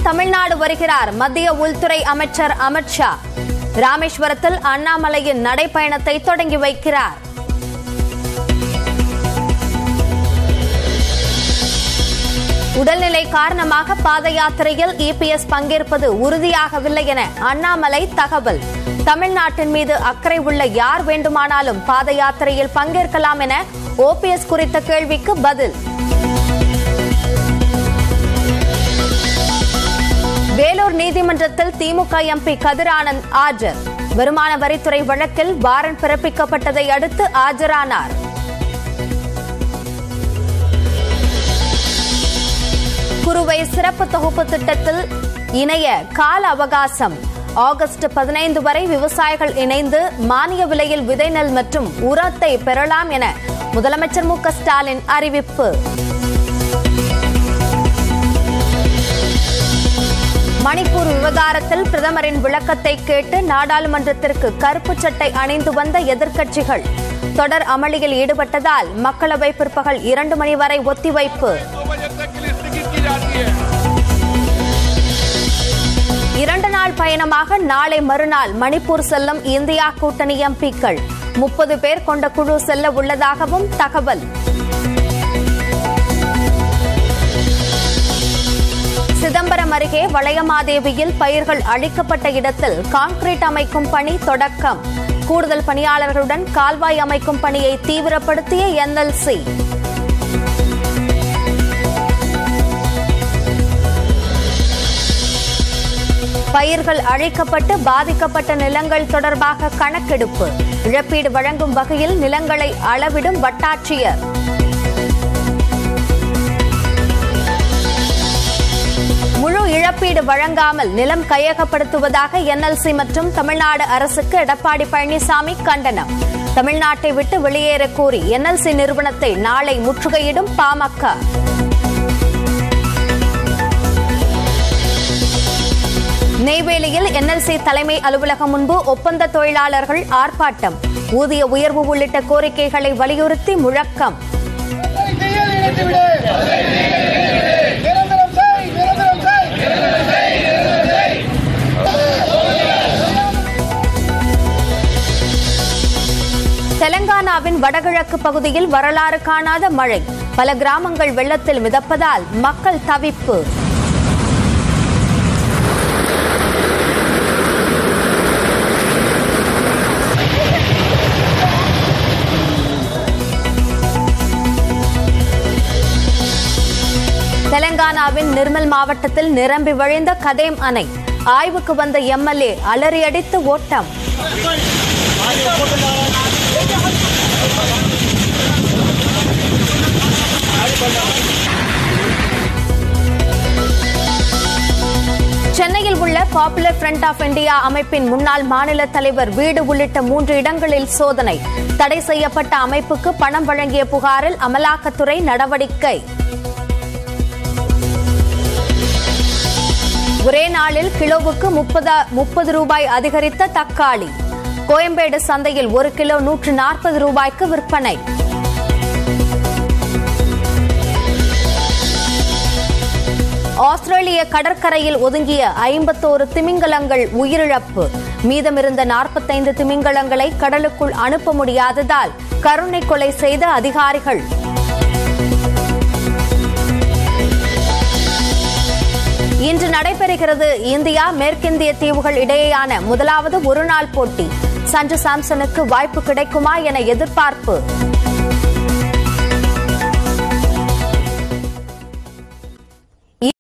தமிழ்நாடு வருகிறார் மத்திய உள்துறை அமைச்சர் அமித்ஷா ராமேஸ்வரத்தில் அண்ணாமலையின் நடைப்பயணத்தை தொடங்கி வைக்கிறார் உடல்நிலை காரணமாக பாத யாத்திரையில் இபிஎஸ் பங்கேற்பது உறுதியாகவில்லை என அண்ணாமலை தகவல் தமிழ்நாட்டின் மீது அக்கறை உள்ள யார் வேண்டுமானாலும் பாத யாத்திரையில் பங்கேற்கலாம் என ஓபிஎஸ் குறித்த கேள்விக்கு பதில் வேலூர் நீதிமன்றத்தில் திமுக எம்பி கதிரானந்த் ஆஜர் வருமான வரித்துறை வழக்கில் வாரண்ட் பிறப்பிக்கப்பட்டதை அடுத்து ஆஜரானார் குறுவை சிறப்பு தொகுப்பு திட்டத்தில் இணைய கால அவகாசம் ஆகஸ்ட் பதினைந்து வரை விவசாயிகள் இணைந்து மானிய விலையில் விதை நெல் மற்றும் உரத்தை பெறலாம் என முதலமைச்சர் மு க ஸ்டாலின் அறிவிப்பு மணிப்பூர் விவகாரத்தில் பிரதமரின் விளக்கத்தை கேட்டு நாடாளுமன்றத்திற்கு கருப்பு சட்டை அணிந்து வந்த எதிர்க்கட்சிகள் தொடர் அமளியில் ஈடுபட்டதால் மக்களவை பிற்பகல் இரண்டு மணி வரை ஒத்திவைப்பு दो बजे तक के लिए स्थगित की जाती है இரண்டு நாள் பயணமாக நாளை மறுநாள் மணிப்பூர் செல்லும் இந்தியா கூட்டணி எம்பிக்கள் முப்பது பேர் கொண்ட குழு செல்ல உள்ளதாகவும் தகவல் சிதம்பரம் அருகே வளையமாதேவியில் பயிர்கள் அழிக்கப்பட்ட இடத்தில் கான்கிரீட் அமைக்கும் பணி தொடக்கம் கூடுதல் பணியாளர்களுடன் கால்வாய் அமைக்கும் பணியை தீவிரப்படுத்திய என்எல்சி பயிர்கள் அழிக்கப்பட்டு பாதிக்கப்பட்ட நிலங்கள் தொடர்பாக கணக்கெடுப்பு இழப்பீடு வழங்கும் வகையில் நிலங்களை அளவிடும் வட்டாட்சியர் முழு இழப்பீடு வழங்காமல் நிலம் கையகப்படுத்துவதாக என்எல்சி மற்றும் தமிழ்நாடு அரசுக்கு எடப்பாடி பழனிசாமி கண்டனம் தமிழ்நாட்டை விட்டு வெளியேற கோரி என்எல்சி நிறுவனத்தை நாளை முற்றுகையிடும் பாமக நெய்வேலியில் என்எல்சி தலைமை அலுவலகம் முன்பு ஒப்பந்த தொழிலாளர்கள் ஆர்ப்பாட்டம் ஊதிய உயர்வு உள்ளிட்ட கோரிக்கைகளை வலியுறுத்தி முழக்கம் கையில் இணைத்து விடு நிரந்தரம் செய் நிரந்தரம் செய் தெலங்கானாவின் வடகிழக்கு பகுதியில் வரலாறு காணாத மழை பல கிராமங்கள் வெள்ளத்தில் மிதப்பதால் மக்கள் தவிப்பு தெலங்கானாவின் நிர்மல் மாவட்டத்தில் நிரம்பி வழிந்த கதேம் அணை ஆய்வுக்கு வந்த எம்எல்ஏ அலறியடித்து ஓட்டம் சென்னையில் உள்ள பாப்புலர் ஃப்ரண்ட் ஆஃப் இந்தியா அமைப்பின் முன்னாள் மாநில தலைவர் வீடு உள்ளிட்ட மூன்று இடங்களில் சோதனை தடை செய்யப்பட்ட அமைப்புக்கு பணம் வழங்கிய புகாரில் அமலாக்கத்துறை நடவடிக்கை ஒரே நாளில் கிலோவுக்கு முப்பது முப்பது ரூபாய் அதிகரித்த தக்காளி கோயம்பேடு சந்தையில் ஒரு கிலோ நூற்று நாற்பது ரூபாய்க்கு விற்பனை ஆஸ்திரேலிய கடற்கரையில் ஒதுங்கிய ஐம்பத்தோரு திமிங்கலங்கள் உயிரிழப்பு மீதமிருந்த நாற்பத்தைந்து திமிங்கலங்களை கடலுக்குள் அனுப்ப முடியாததால் கருணை கொலை செய்த அதிகாரிகள் இன்று நடைபெறுகிறது இந்தியா மேற்கிந்திய தீவுகள் இடையேயான முதலாவது ஒருநாள் போட்டி சஞ்சு சாம்சனுக்கு வாய்ப்பு கிடைக்குமா என எதிர்பார்ப்பு